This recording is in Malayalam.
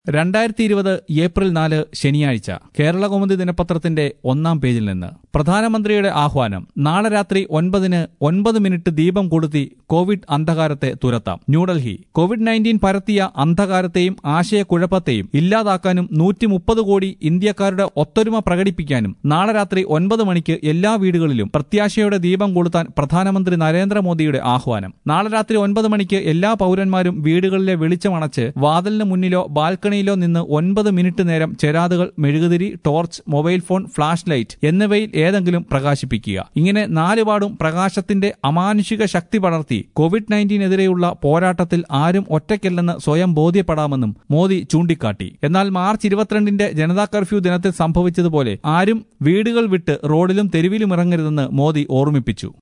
രണ്ടായിരത്തി ഇരുപത് ഏപ്രിൽ നാല് ശനിയാഴ്ച കേരള കൗമുദി ദിനപത്രത്തിന്റെ ഒന്നാം പേജിൽ നിന്ന് പ്രധാനമന്ത്രിയുടെ ആഹ്വാനം നാളെ രാത്രി ഒൻപതിന് ഒൻപത് മിനിറ്റ് ദീപം കൊളുത്തി കോവിഡ് അന്ധകാരത്തെ തുരത്താം ന്യൂഡൽഹി കോവിഡ് നയൻറ്റീൻ പരത്തിയ അന്ധകാരത്തെയും ആശയക്കുഴപ്പത്തെയും ഇല്ലാതാക്കാനും നൂറ്റി മുപ്പത് കോടി ഇന്ത്യക്കാരുടെ ഒത്തൊരുമ പ്രകടിപ്പിക്കാനും നാളെ രാത്രി ഒൻപത് മണിക്ക് എല്ലാ വീടുകളിലും പ്രത്യാശയുടെ ദീപം കൊളുത്താൻ പ്രധാനമന്ത്രി നരേന്ദ്രമോദിയുടെ ആഹ്വാനം നാളെ രാത്രി ഒൻപത് മണിക്ക് എല്ലാ പൌരന്മാരും വീടുകളിലെ വെളിച്ചമണച്ച് വാതിലിന് മുന്നിലോ ബാൽക്കണിയിലോ നിന്ന് ഒൻപത് മിനിറ്റ് നേരം ചെരാതുകൾ മെഴുകുതിരി torch mobile phone flash light എന്നിവയിൽ ഏതെങ്കിലും പ്രകാശിപ്പിക്കുക ഇങ്ങനെ നാലുപാടും പ്രകാശത്തിന്റെ അമാനുഷിക ശക്തി പടർത്തി കോവിഡ് നയൻറ്റീനെതിരെയുള്ള പോരാട്ടത്തിൽ ആരും ഒറ്റയ്ക്കല്ലെന്ന് സ്വയം ബോധ്യപ്പെടാമെന്നും മോദി ചൂണ്ടിക്കാട്ടി എന്നാൽ മാർച്ച് ഇരുപത്തിരണ്ടിന്റെ ജനതാ കർഫ്യൂ ദിനത്തിൽ സംഭവിച്ചതുപോലെ ആരും വീടുകൾ വിട്ട് റോഡിലും തെരുവിലും ഇറങ്ങരുതെന്ന് മോദി ഓർമ്മിപ്പിച്ചു